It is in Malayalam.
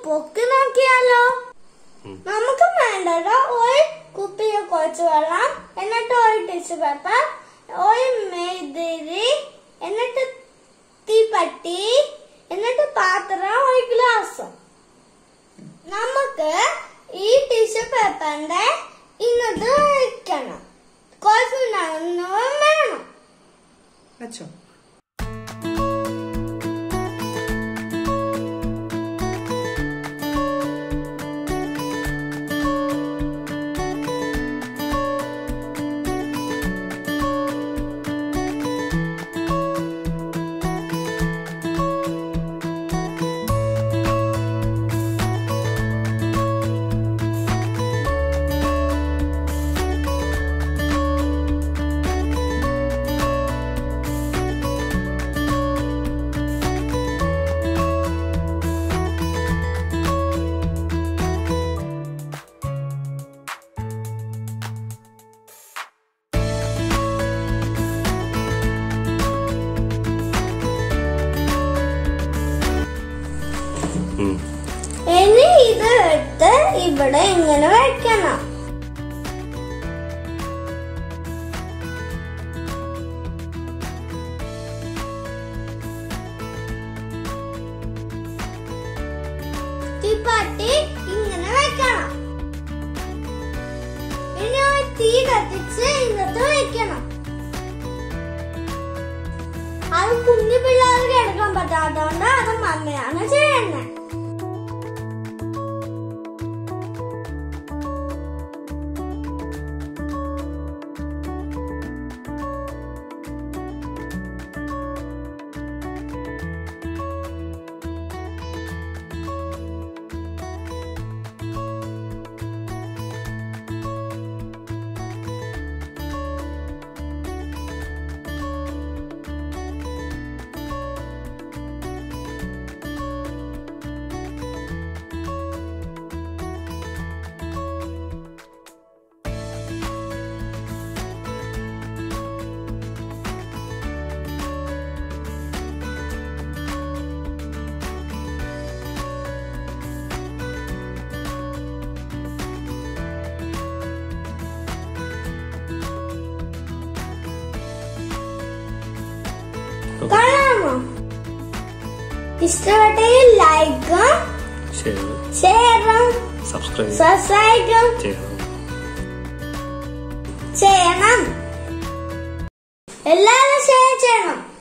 പൊക്കി നോക്കിയാലോ ഉം. നമുക്ക് വേണ്ടത് ഒരു കുപ്പിയിൽ കുറച്ച് വെള്ളം എന്നിട്ട് ഒരു ടിഷ്യൂ പേപ്പർ ഒരു മെഴുതിരി എന്നിട്ട് തീപ്പട്ടി എന്നിട്ട് പാത്രം ഒരു ഗ്ലാസും നമുക്ക് ഈ ടിഷ്യൂ പേപ്പറിന്റെ ഇങ്ങോട്ട് വെക്കണം കുറച്ച് നനവും വേണം വെച്ചോ ഉം. ഇനി ഇത് എടുത്ത് ഇവിടെ ഇങ്ങനെ വെക്കണം തീപ്പാട്ടി ഇങ്ങനെ വെക്കണം ഇനി ഒരു തീ കത്തിച്ച് ഇങ്ങോട്ട് വെക്കണം അത് കുഞ്ഞു പിള്ളേർക്ക് എടുക്കാൻ പറ്റാത്തതുകൊണ്ട് അത് മമ്മയാണ് ചെയ്യുന്നത് കാണാമോ ഇഷ്ടപ്പെട്ടെങ്കിൽ ലൈക്കും ശരി ഷെയറും സബ്സ്ക്രൈബ് സബ്സ്ക്രൈബും ചെയ്യണം ചെയ്യണം എല്ലാവരും ഷെയർ ചെയ്യണം